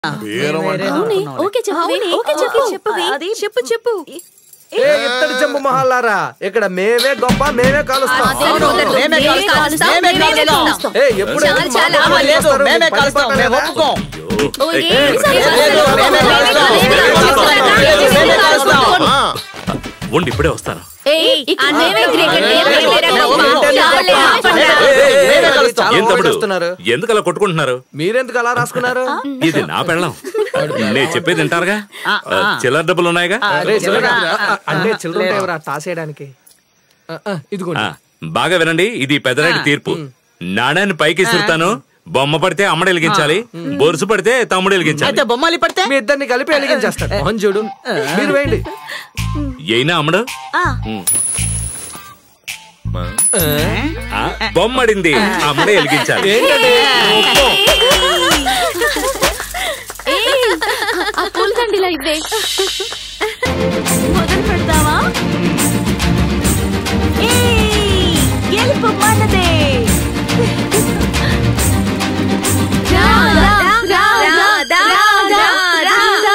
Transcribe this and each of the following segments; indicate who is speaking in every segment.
Speaker 1: అవునే ఓకే చెప్పు ఓకే చెప్పు చెప్పు
Speaker 2: అది
Speaker 1: చెప్పు చెప్పు
Speaker 3: ఏ ఇత్తడి చెంబు మహాలారా ఇక్కడ మేమే గొప్ప మేమే కాలుస్తాం
Speaker 1: అదే
Speaker 3: అవును.
Speaker 1: కుదరదు.
Speaker 4: మేమే
Speaker 1: మేమే
Speaker 4: కాలుస్తాం,
Speaker 1: కాలుస్తాం,
Speaker 4: మేమే
Speaker 1: మేమే
Speaker 4: కాలుస్తాం.
Speaker 1: కాలుస్తాం.
Speaker 3: ఏ ఎప్పుడు
Speaker 1: చాలా,
Speaker 3: ఎందుకు
Speaker 1: చాలా.
Speaker 3: మాట్లాడుతూ
Speaker 4: ఆ, లేదు
Speaker 3: వస్తారు?
Speaker 4: మేమే
Speaker 3: మీకు
Speaker 4: కలుస్తాం
Speaker 3: పని
Speaker 4: మేము
Speaker 3: పట్టలేదా?
Speaker 4: ఒప్పుకోం
Speaker 1: ఓ, ఏ, ఈసారి
Speaker 4: లేదు,
Speaker 1: కలుస్తాం.
Speaker 4: మేమే కలుస్తాం.
Speaker 1: మేమే
Speaker 4: మేమే
Speaker 1: కలుస్తాం.
Speaker 4: కలుస్తాం.
Speaker 5: ఉండి ఇప్పుడే వస్తాను
Speaker 1: ఏయ్, ఇక్కడ మేమే క్రికెట్ మేమే క్రికెట్
Speaker 4: ఏంటండి?
Speaker 1: చాలే, ఆపండి.
Speaker 3: ఏ, ఏ, ఏ,
Speaker 4: మేమే
Speaker 3: ఏ,
Speaker 4: కలుస్తాం.
Speaker 3: చాలా
Speaker 5: ఏం తమ్ముడు
Speaker 3: ఓడిస్తున్నారు.
Speaker 5: ఎందుకు అలా కొట్టుకుంటున్నారు
Speaker 3: మీరెందుకు అలా రాసుకున్నారు
Speaker 5: ఇది నా పెళ్ళం నేను చెప్పేది వింటారుగా
Speaker 4: ఆ,
Speaker 5: ఆ, చిల్లర డబ్బులు ఉన్నాయిగా
Speaker 3: అరే చిల్లర
Speaker 4: ఆ, ఆ,
Speaker 3: అంటే
Speaker 4: ఆ,
Speaker 3: చిల్లర
Speaker 4: లేదు.
Speaker 3: ఎవరా టాస్ వేయడానికి ఆ, ఆ, ఇదిగోండి
Speaker 5: ఆ, బాగా వినండి ఇది పెద్దరాడి తీర్పు నాణ్యాన్ని పైకి ఇసురుతాను బొమ్మ పడితే అమ్మడు వెలిగించాలి బొరుసు పడితే తమ్ముడు వెలిగించాలి
Speaker 4: అయితే బొమ్మలు పడితే
Speaker 3: మీ ఇద్దరిని కలిపి వెలిగించేస్తాడు మోహన్ చూడు మీరు వేయండి
Speaker 5: అయినా అమ్మడు
Speaker 2: ఆ,
Speaker 5: ఉమ్. ఆ, బొమ్మ అడింది అమ్మడే వెలిగించాలి
Speaker 3: ఏంటండి
Speaker 1: ఏయ్, ఆ పూలదండిలా ఇవ్వే
Speaker 2: మొదలు పెడతావా ఏయ్, గెలుపు మనదే
Speaker 1: రా, రా, రా, రా, రా, రా, రా.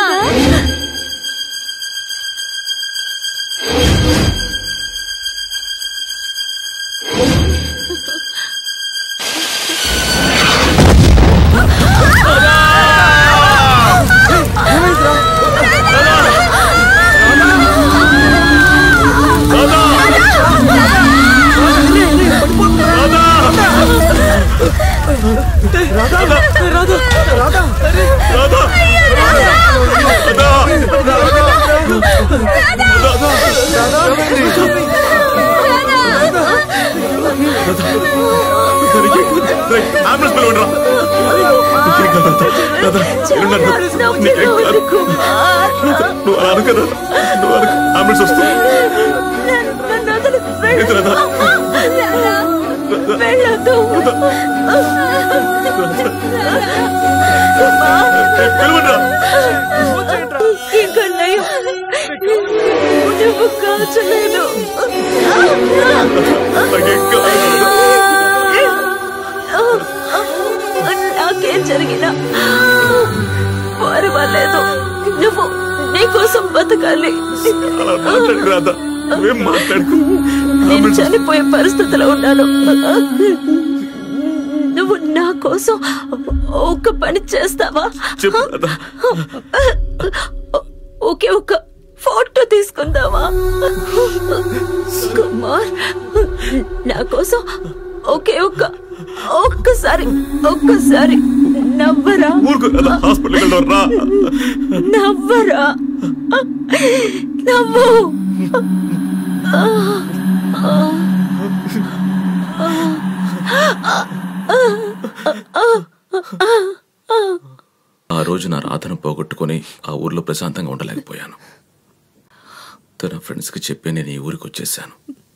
Speaker 2: వెళ్ళదు ఇంకా నయం నువ్వు కాచలేదు నాకేం జరిగినా పర్వాలేదు నువ్వు నీకోసం బతకాలి నేను చనిపోయే పరిస్థితిలో ఉన్నాను నువ్వు నా కోసం ఒక పని చేస్తావా ఒకే ఒక ఫోటో తీసుకుందామా కుమార్ నా కోసం ఒకే ఒక్క ఒక్కసారి ఒక్కసారి నవ్వరా నవ్వరా నవ్వు
Speaker 6: ఆ రోజు నా రాధను పోగొట్టుకొని ఆ ఊర్లో ప్రశాంతంగా ఉండలేకపోయాను తన ఫ్రెండ్స్కి చెప్పి నేను ఈ ఊరికి వచ్చేసాను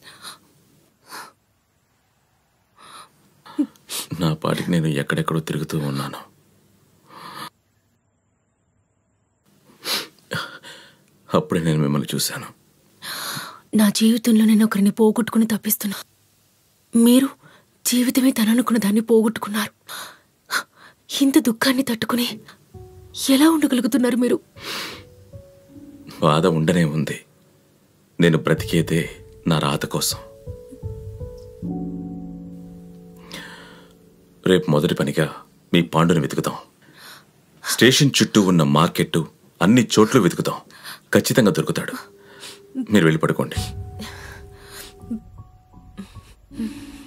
Speaker 6: నా పాటికి నేను ఎక్కడెక్కడో తిరుగుతూ ఉన్నాను అప్పుడే నేను మిమ్మల్ని చూశాను
Speaker 1: నా జీవితంలో నేను ఒకరిని పోగొట్టుకుని తప్పిస్తున్నా మీరు జీవితమే తననుకున్న దాన్ని పోగొట్టుకున్నారు ఇంత దుఃఖాన్ని తట్టుకుని ఎలా ఉండగలుగుతున్నారు మీరు
Speaker 6: బాధ ఉండనే ఉంది నేను బ్రతికేదే నా రాత కోసం రేపు మొదటి పనిగా మీ పాండుని వెతుకుదాం స్టేషన్ చుట్టూ ఉన్న మార్కెట్ అన్ని చోట్ల వెతుకుదాం ఖచ్చితంగా దొరుకుతాడు మీరు వెళ్ళి పడుకోండి